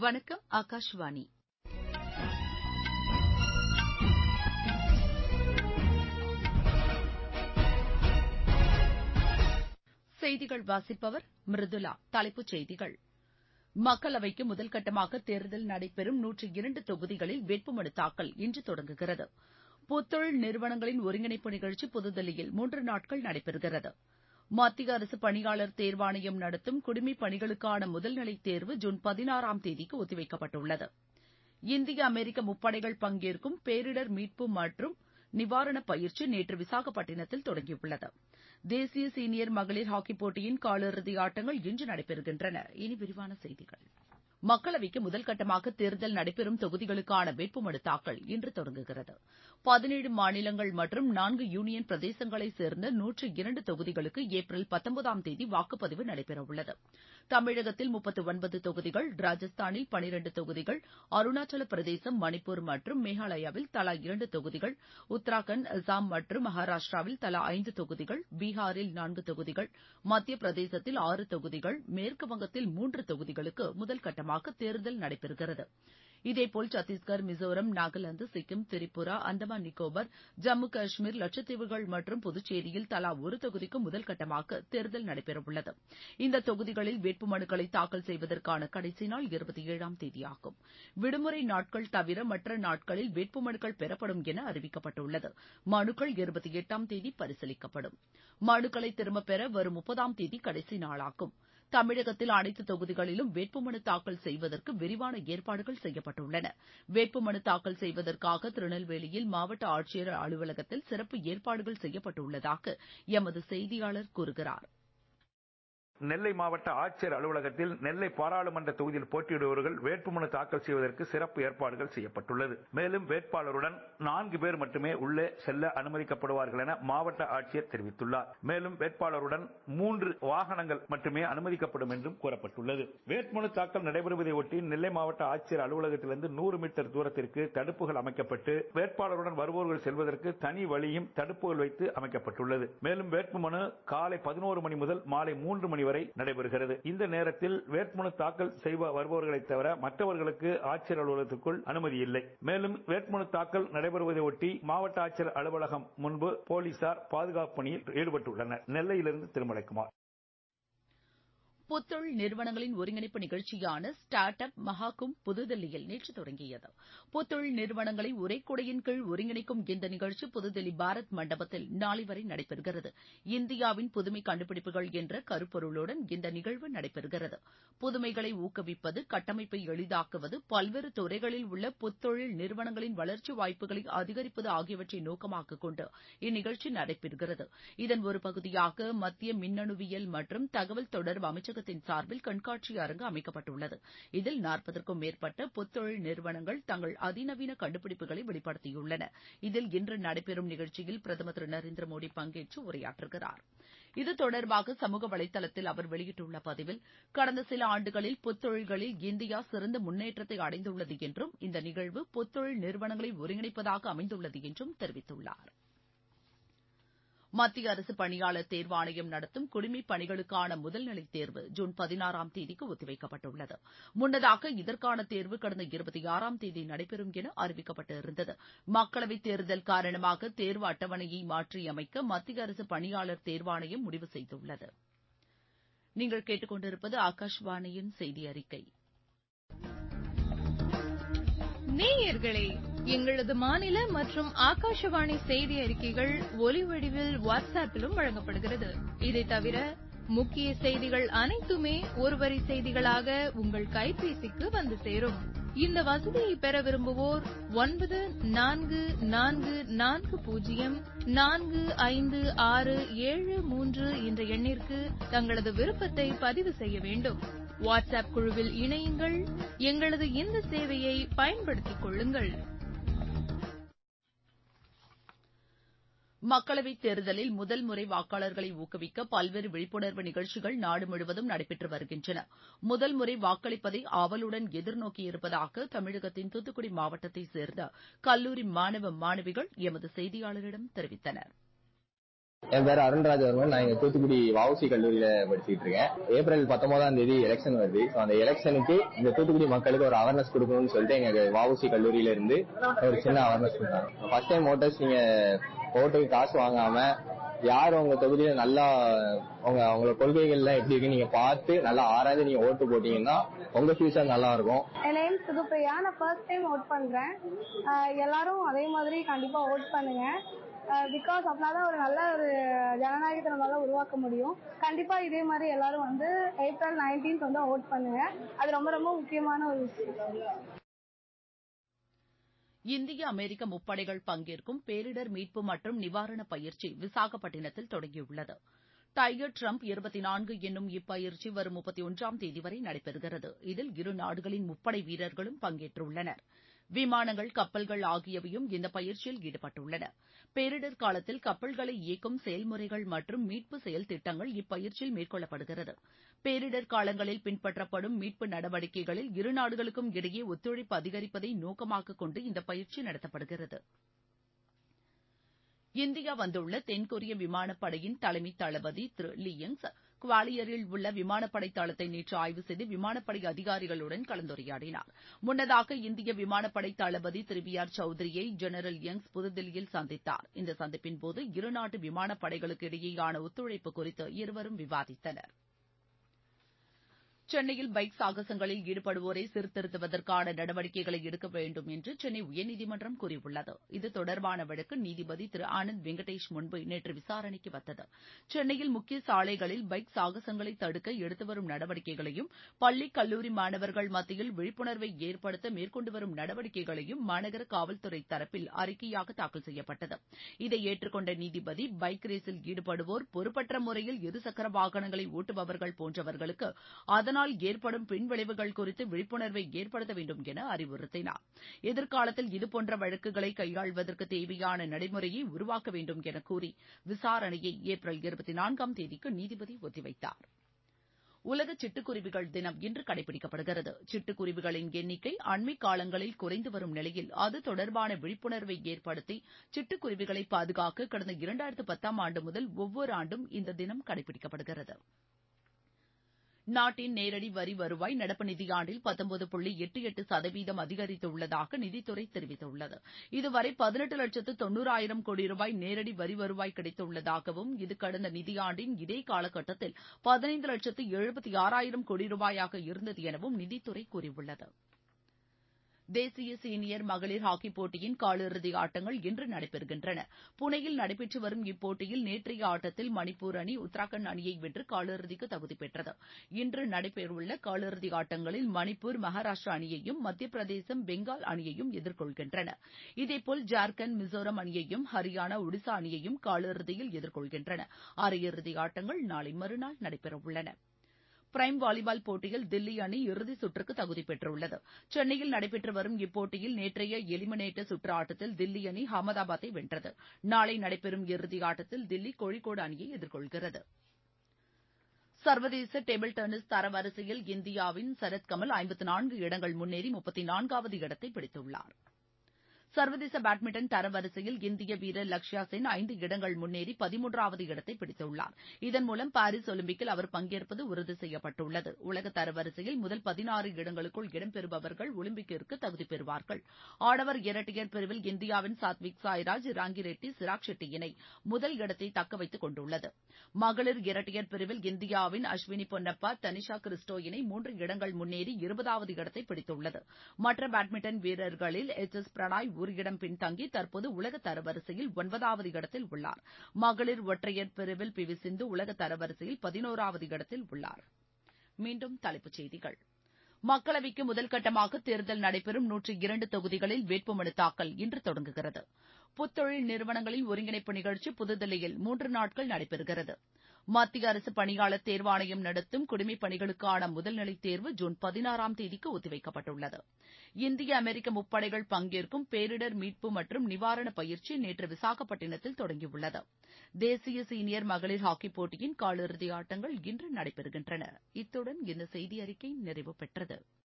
வணக்கம் ஆகாஷ்வாணி செய்திகள் வாசிப்பவர் மிருதுளா தலைப்புச் செய்திகள் மக்களவைக்கு முதல்கட்டமாக தேர்தல் நடைபெறும் நூற்றி இரண்டு தொகுதிகளில் வேட்புமனு தாக்கல் இன்று தொடங்குகிறது புத்தொழில் நிறுவனங்களின் ஒருங்கிணைப்பு நிகழ்ச்சி புதுதில்லியில் மூன்று நாட்கள் நடைபெறுகிறது மத்திய அரசு பணியாளர் தேர்வாணையம் நடத்தும் குடிமைப் பணிகளுக்கான முதல்நிலை தேர்வு ஜூன் பதினாறாம் தேதிக்கு ஒத்திவைக்கப்பட்டுள்ளது இந்திய அமெரிக்க முப்படைகள் பங்கேற்கும் பேரிடர் மீட்பு மற்றும் நிவாரணப் பயிற்சி நேற்று விசாகப்பட்டினத்தில் தொடங்கியுள்ளது தேசிய சீனியர் மகளிர் ஹாக்கிப் போட்டியின் காலிறுதி ஆட்டங்கள் இன்று நடைபெறுகின்றன இனி விரிவான செய்திகள் மக்களவைக்கு முதல்கட்டமாக தேர்தல் நடைபெறும் தொகுதிகளுக்கான வேட்புமனு தாக்கல் இன்று தொடங்குகிறது பதினேழு மாநிலங்கள் மற்றும் நான்கு யூனியன் பிரதேசங்களைச் சேர்ந்த நூற்று இரண்டு தொகுதிகளுக்கு ஏப்ரல் பத்தொன்பதாம் தேதி வாக்குப்பதிவு நடைபெறவுள்ளது தமிழகத்தில் முப்பத்து ஒன்பது தொகுதிகள் ராஜஸ்தானில் பனிரண்டு தொகுதிகள் அருணாச்சல பிரதேசம் மணிப்பூர் மற்றும் மேகாலயாவில் தலா இரண்டு தொகுதிகள் உத்தராகண்ட் அசாம் மற்றும் மகாராஷ்டிராவில் தலா ஐந்து தொகுதிகள் பீகாரில் நான்கு தொகுதிகள் மத்திய பிரதேசத்தில் ஆறு தொகுதிகள் மேற்குவங்கத்தில் மூன்று தொகுதிகளுக்கு முதல்கட்டமாக தேர்தல் நடைபெறுகிறது இதேபோல் சத்தீஸ்கர் மிசோரம் நாகாலாந்து சிக்கிம் திரிபுரா அந்தமான் நிக்கோபார் ஜம்மு காஷ்மீர் லட்சத்தீவுகள் மற்றும் புதுச்சேரியில் தலா ஒரு தொகுதிக்கு முதல்கட்டமாக தேர்தல் நடைபெறவுள்ளது இந்த தொகுதிகளில் வேட்புமனுக்களை தாக்கல் செய்வதற்கான கடைசி நாள் இருபத்தி ஏழாம் தேதியாகும் விடுமுறை நாட்கள் தவிர மற்ற நாட்களில் வேட்புமனுக்கள் பெறப்படும் என அறிவிக்கப்பட்டுள்ளது மனுக்கள் இருபத்தி எட்டாம் தேதி பரிசீலிக்கப்படும் மனுக்களை திரும்பப் பெற வரும் முப்பதாம் தேதி கடைசி நாளாகும் தமிழகத்தில் அனைத்து தொகுதிகளிலும் வேட்புமனு தாக்கல் செய்வதற்கு விரிவான ஏற்பாடுகள் செய்யப்பட்டுள்ளன வேட்புமனு தாக்கல் செய்வதற்காக திருநெல்வேலியில் மாவட்ட ஆட்சியர் அலுவலகத்தில் சிறப்பு ஏற்பாடுகள் செய்யப்பட்டுள்ளதாக எமது செய்தியாளர் கூறுகிறார் நெல்லை மாவட்ட ஆட்சியர் அலுவலகத்தில் நெல்லை பாராளுமன்ற தொகுதியில் போட்டியிடுபவர்கள் வேட்புமனு தாக்கல் செய்வதற்கு சிறப்பு ஏற்பாடுகள் செய்யப்பட்டுள்ளது மேலும் வேட்பாளருடன் நான்கு பேர் மட்டுமே உள்ளே செல்ல அனுமதிக்கப்படுவார்கள் என மாவட்ட ஆட்சியர் தெரிவித்துள்ளார் மேலும் வேட்பாளருடன் மூன்று வாகனங்கள் மட்டுமே அனுமதிக்கப்படும் என்றும் கூறப்பட்டுள்ளது வேட்புமனு தாக்கல் நடைபெறுவதை ஒட்டி நெல்லை மாவட்ட ஆட்சியர் அலுவலகத்திலிருந்து நூறு மீட்டர் தூரத்திற்கு தடுப்புகள் அமைக்கப்பட்டு வேட்பாளருடன் வருபவர்கள் செல்வதற்கு தனி வழியும் தடுப்புகள் வைத்து அமைக்கப்பட்டுள்ளது மேலும் வேட்புமனு காலை பதினோரு மணி முதல் மாலை மூன்று மணி வரை நடைபெறுகிறது இந்த நேரத்தில் வேட்புமனு தாக்கல் செய்ய வருபவர்களை தவிர மற்றவர்களுக்கு ஆட்சியர் அலுவலகத்திற்குள் அனுமதி இல்லை மேலும் வேட்புமனு தாக்கல் நடைபெறுவதை ஒட்டி மாவட்ட ஆட்சியர் அலுவலகம் முன்பு போலீசார் பாதுகாப்பு பணியில் ஈடுபட்டுள்ளனர் நெல்லையிலிருந்து திருமலைக்குமார் புத்தொழில் நிறுவனங்களின் ஒருங்கிணைப்பு நிகழ்ச்சியான ஸ்டார்ட் அப் மகாகும்ப் புதுதில்லியில் நேற்று தொடங்கியது புத்தொழில் நிறுவனங்களை ஒரே குடையின் கீழ் ஒருங்கிணைக்கும் இந்த நிகழ்ச்சி புதுதில்லி பாரத் மண்டபத்தில் நாளை வரை நடைபெறுகிறது இந்தியாவின் புதுமை கண்டுபிடிப்புகள் என்ற கருப்பொருளுடன் இந்த நிகழ்வு நடைபெறுகிறது புதுமைகளை ஊக்குவிப்பது கட்டமைப்பை எளிதாக்குவது பல்வேறு துறைகளில் உள்ள புத்தொழில் நிறுவனங்களின் வளர்ச்சி வாய்ப்புகளை அதிகரிப்பது ஆகியவற்றை நோக்கமாக கொண்டு இந்நிகழ்ச்சி நடைபெறுகிறது இதன் ஒரு பகுதியாக மத்திய மின்னணுவியல் மற்றும் தகவல் தொடர்பு அமைச்சக அமைச்சகத்தின் சார்பில் கண்காட்சி அரங்கு அமைக்கப்பட்டுள்ளது இதில் நாற்பதற்கும் மேற்பட்ட புத்தொழில் நிறுவனங்கள் தங்கள் அதிநவீன கண்டுபிடிப்புகளை வெளிப்படுத்தியுள்ளன இதில் இன்று நடைபெறும் நிகழ்ச்சியில் பிரதமர் திரு நரேந்திர மோடி பங்கேற்று உரையாற்றுகிறார் இது தொடர்பாக சமூக வலைதளத்தில் அவர் வெளியிட்டுள்ள பதிவில் கடந்த சில ஆண்டுகளில் புத்தொழில்களில் இந்தியா சிறந்த முன்னேற்றத்தை அடைந்துள்ளது என்றும் இந்த நிகழ்வு புத்தொழில் நிறுவனங்களை ஒருங்கிணைப்பதாக அமைந்துள்ளது என்றும் தெரிவித்துள்ளார் மத்திய அரசு பணியாளர் தேர்வாணையம் நடத்தும் குடிமைப் பணிகளுக்கான முதல்நிலை தேர்வு ஜூன் பதினாறாம் தேதிக்கு ஒத்திவைக்கப்பட்டுள்ளது முன்னதாக இதற்கான தேர்வு கடந்த இருபத்தி ஆறாம் தேதி நடைபெறும் என அறிவிக்கப்பட்டிருந்தது மக்களவைத் தேர்தல் காரணமாக தேர்வு அட்டவணையை மாற்றியமைக்க மத்திய அரசு பணியாளர் தேர்வாணையம் முடிவு செய்துள்ளது நீங்கள் கேட்டுக்கொண்டிருப்பது ஆகாஷ்வாணியின் செய்தி அறிக்கை நேயர்களே எங்களது மாநில மற்றும் ஆகாஷவாணி செய்தி அறிக்கைகள் ஒலி வடிவில் வாட்ஸ்அப்பிலும் வழங்கப்படுகிறது இதை தவிர முக்கிய செய்திகள் அனைத்துமே ஒருவரி செய்திகளாக உங்கள் கைபேசிக்கு வந்து சேரும் இந்த வசதியை பெற விரும்புவோர் ஒன்பது நான்கு நான்கு நான்கு பூஜ்ஜியம் நான்கு ஐந்து ஆறு ஏழு மூன்று என்ற எண்ணிற்கு தங்களது விருப்பத்தை பதிவு செய்ய வேண்டும் வாட்ஸ்அப் குழுவில் இணையுங்கள் எங்களது இந்த சேவையை பயன்படுத்திக் கொள்ளுங்கள் மக்களவைத் தேர்தலில் முதல் முறை வாக்காளர்களை ஊக்குவிக்க பல்வேறு விழிப்புணர்வு நிகழ்ச்சிகள் நாடு முழுவதும் நடைபெற்று வருகின்றன முதல் முறை வாக்களிப்பதை ஆவலுடன் எதிர்நோக்கியிருப்பதாக தமிழகத்தின் தூத்துக்குடி மாவட்டத்தைச் சேர்ந்த கல்லூரி மாணவ மாணவிகள் எமது செய்தியாளரிடம் தெரிவித்தனர் என் பேர் அருண்ராஜவர்மன் நான் இங்க தூத்துக்குடி வவுசி கல்லூரியில படிச்சுட்டு இருக்கேன் ஏப்ரல் பத்தொன்பதாம் தேதி எலெக்ஷன் வருது So, அந்த எலெக்ஷனுக்கு இந்த தூத்துக்குடி மக்களுக்கு ஒரு அவேர்னஸ் கொடுக்கணும்னு சொல்லிட்டு எங்க வவுசி கல்லூரியில இருந்து ஒரு சின்ன அவேர்னஸ் கொடுத்தாங்க ஃபர்ஸ்ட் டைம் ஓட்டர்ஸ் நீங்க ஓட்டுக்கு காசு வாங்காம யார் உங்க தொகுதியில நல்லா உங்க அவங்களோட கொள்கைகள்லாம் எப்படி இருக்கு நீங்க பார்த்து நல்லா ஆராய்ந்து நீங்க ஓட்டு போட்டீங்கன்னா உங்க ஃபியூச்சர் நல்லா இருக்கும் என் நேம் சுகுப்பிரியா நான் ஃபர்ஸ்ட் டைம் ஓட் பண்றேன் ஆஹ் எல்லாரும் அதே மாதிரி கண்டிப்பா ஓட் பண்ணுங்க பிகாஸ் அப்படின்னா ஒரு நல்ல ஒரு ஜனநாயகத்தை நம்மளால உருவாக்க முடியும் கண்டிப்பா இதே மாதிரி எல்லாரும் வந்து ஏப்ரல் நைன்டீன்த் வந்து ஓட் பண்ணுங்க அது ரொம்ப ரொம்ப முக்கியமான ஒரு விஷயம் இந்திய அமெரிக்க முப்படைகள் பங்கேற்கும் பேரிடர் மீட்பு மற்றும் நிவாரண பயிற்சி விசாகப்பட்டினத்தில் தொடங்கியுள்ளது டைகர் ட்ரம்ப் இருபத்தி நான்கு என்னும் இப்பயிற்சி வரும் முப்பத்தி ஒன்றாம் தேதி வரை நடைபெறுகிறது இதில் இரு நாடுகளின் முப்படை வீரர்களும் பங்கேற்றுள்ளனர் விமானங்கள் கப்பல்கள் ஆகியவையும் இந்த பயிற்சியில் ஈடுபட்டுள்ளன பேரிடர் காலத்தில் கப்பல்களை இயக்கும் செயல்முறைகள் மற்றும் மீட்பு செயல் திட்டங்கள் இப்பயிற்சியில் மேற்கொள்ளப்படுகிறது பேரிடர் காலங்களில் பின்பற்றப்படும் மீட்பு நடவடிக்கைகளில் இரு நாடுகளுக்கும் இடையே ஒத்துழைப்பு அதிகரிப்பதை நோக்கமாக கொண்டு இந்த பயிற்சி நடத்தப்படுகிறது இந்தியா வந்துள்ள தென்கொரிய விமானப்படையின் தலைமை தளபதி திரு லி யங்ஸ் குவாலியரில் உள்ள விமானப்படை தளத்தை நேற்று ஆய்வு செய்து விமானப்படை அதிகாரிகளுடன் கலந்துரையாடினார் முன்னதாக இந்திய விமானப்படை தளபதி திரு வி ஆர் சௌத்ரியை ஜெனரல் யங்ஸ் புதுதில்லியில் சந்தித்தார் இந்த சந்திப்பின்போது இருநாட்டு விமானப்படைகளுக்கு இடையேயான ஒத்துழைப்பு குறித்து இருவரும் விவாதித்தனர் சென்னையில் பைக் சாகசங்களில் ஈடுபடுவோரை சீர்திருத்துவதற்கான நடவடிக்கைகளை எடுக்க வேண்டும் என்று சென்னை உயர்நீதிமன்றம் கூறியுள்ளது இது தொடர்பான வழக்கு நீதிபதி திரு ஆனந்த் வெங்கடேஷ் முன்பு நேற்று விசாரணைக்கு வந்தது சென்னையில் முக்கிய சாலைகளில் பைக் சாகசங்களை தடுக்க எடுத்து வரும் நடவடிக்கைகளையும் பள்ளி கல்லூரி மாணவர்கள் மத்தியில் விழிப்புணர்வை ஏற்படுத்த மேற்கொண்டு வரும் நடவடிக்கைகளையும் மாநகர காவல்துறை தரப்பில் அறிக்கையாக தாக்கல் செய்யப்பட்டது இதை ஏற்றுக்கொண்ட நீதிபதி பைக் ரேஸில் ஈடுபடுவோர் பொறுப்பற்ற முறையில் இருசக்கர வாகனங்களை ஓட்டுபவர்கள் போன்றவர்களுக்கு அதனால் ஏற்படும் பின்விளைவுகள் குறித்து விழிப்புணர்வை ஏற்படுத்த வேண்டும் என அறிவுறுத்தினார் எதிர்காலத்தில் இதுபோன்ற வழக்குகளை கையாள்வதற்கு தேவையான நடைமுறையை உருவாக்க வேண்டும் என கூறி விசாரணையை ஏப்ரல் இருபத்தி நான்காம் தேதிக்கு நீதிபதி ஒத்திவைத்தார் உலக சிட்டுக்குருவிகள் தினம் இன்று கடைபிடிக்கப்படுகிறது சிட்டுக்குருவிகளின் எண்ணிக்கை அண்மை காலங்களில் குறைந்து வரும் நிலையில் அது தொடர்பான விழிப்புணர்வை ஏற்படுத்தி சிட்டுக்குருவிகளை பாதுகாக்க கடந்த இரண்டாயிரத்து பத்தாம் ஆண்டு முதல் ஒவ்வொரு ஆண்டும் இந்த தினம் கடைபிடிக்கப்படுகிறது நாட்டின் நேரடி வரி வருவாய் நடப்பு நிதியாண்டில் பத்தொன்பது புள்ளி எட்டு எட்டு சதவீதம் அதிகரித்துள்ளதாக நிதித்துறை தெரிவித்துள்ளது இதுவரை பதினெட்டு லட்சத்து தொண்ணூறாயிரம் கோடி ரூபாய் நேரடி வரி வருவாய் கிடைத்துள்ளதாகவும் இது கடந்த நிதியாண்டின் இதே காலகட்டத்தில் பதினைந்து லட்சத்து எழுபத்தி ஆறாயிரம் கோடி ரூபாயாக இருந்தது எனவும் நிதித்துறை கூறியுள்ளது தேசிய சீனியர் மகளிர் ஹாக்கி போட்டியின் காலிறுதி ஆட்டங்கள் இன்று நடைபெறுகின்றன புனேயில் நடைபெற்று வரும் இப்போட்டியில் நேற்றைய ஆட்டத்தில் மணிப்பூர் அணி உத்தராகண்ட் அணியை வென்று காலிறுதிக்கு தகுதி பெற்றது இன்று நடைபெறவுள்ள காலிறுதி ஆட்டங்களில் மணிப்பூர் மகாராஷ்டிரா அணியையும் மத்திய பிரதேசம் பெங்கால் அணியையும் எதிர்கொள்கின்றன இதேபோல் ஜார்க்கண்ட் மிசோரம் அணியையும் ஹரியானா ஒடிசா அணியையும் காலிறுதியில் எதிர்கொள்கின்றன அரையிறுதி ஆட்டங்கள் நாளை மறுநாள் நடைபெறவுள்ளன பிரைம் வாலிபால் போட்டியில் தில்லி அணி இறுதி சுற்றுக்கு தகுதி பெற்றுள்ளது சென்னையில் நடைபெற்று வரும் இப்போட்டியில் நேற்றைய எலிமினேட்டர் சுற்று ஆட்டத்தில் தில்லி அணி அகமதாபாத்தை வென்றது நாளை நடைபெறும் இறுதி ஆட்டத்தில் தில்லி கோழிக்கோடு அணியை எதிர்கொள்கிறது சர்வதேச டேபிள் டென்னிஸ் தரவரிசையில் இந்தியாவின் சரத் கமல் ஐம்பத்து நான்கு இடங்கள் முன்னேறி முப்பத்தி நான்காவது இடத்தை பிடித்துள்ளார் சர்வதேச பேட்மிண்டன் தரவரிசையில் இந்திய வீரர் லக்ஷயா சென் ஐந்து இடங்கள் முன்னேறி பதிமூன்றாவது இடத்தை பிடித்துள்ளார் இதன் மூலம் பாரிஸ் ஒலிம்பிக்கில் அவர் பங்கேற்பது உறுதி செய்யப்பட்டுள்ளது உலக தரவரிசையில் முதல் பதினாறு இடங்களுக்குள் இடம்பெறுபவர்கள் ஒலிம்பிக்கிற்கு தகுதி பெறுவார்கள் ஆடவர் இரட்டையர் பிரிவில் இந்தியாவின் சாத்விக் சாய்ராஜ் ராங்கி ரெட்டி சிராக் ஷெட்டி இணை முதல் இடத்தை தக்க வைத்துக் கொண்டுள்ளது மகளிர் இரட்டையர் பிரிவில் இந்தியாவின் அஸ்வினி பொன்னப்பா தனிஷா கிறிஸ்டோ இணை மூன்று இடங்கள் முன்னேறி இருபதாவது இடத்தை பிடித்துள்ளது மற்ற பேட்மிண்டன் வீரர்களில் எச் எஸ் பிரணாய் ஒரு இடம் பின்தங்கி தற்போது உலக தரவரிசையில் ஒன்பதாவது இடத்தில் உள்ளார் மகளிர் ஒற்றையர் பிரிவில் பி வி சிந்து உலக தரவரிசையில் பதினோராவது இடத்தில் உள்ளார் மீண்டும் தலைப்புச் செய்திகள் மக்களவைக்கு முதல் கட்டமாக தேர்தல் நடைபெறும் நூற்றி இரண்டு தொகுதிகளில் வேட்புமனு தாக்கல் இன்று தொடங்குகிறது புத்தொழில் நிறுவனங்களின் ஒருங்கிணைப்பு நிகழ்ச்சி புதுதில்லியில் மூன்று நாட்கள் நடைபெறுகிறது மத்திய அரசு பணியாளர் தேர்வாணையம் நடத்தும் குடிமைப் பணிகளுக்கான முதல்நிலை தேர்வு ஜூன் பதினாறாம் தேதிக்கு ஒத்திவைக்கப்பட்டுள்ளது இந்திய அமெரிக்க முப்படைகள் பங்கேற்கும் பேரிடர் மீட்பு மற்றும் நிவாரண பயிற்சி நேற்று விசாகப்பட்டினத்தில் தொடங்கியுள்ளது தேசிய சீனியர் மகளிர் ஹாக்கி போட்டியின் காலிறுதி ஆட்டங்கள் இன்று நடைபெறுகின்றன இத்துடன் இந்த செய்தி அறிக்கை நிறைவு பெற்றது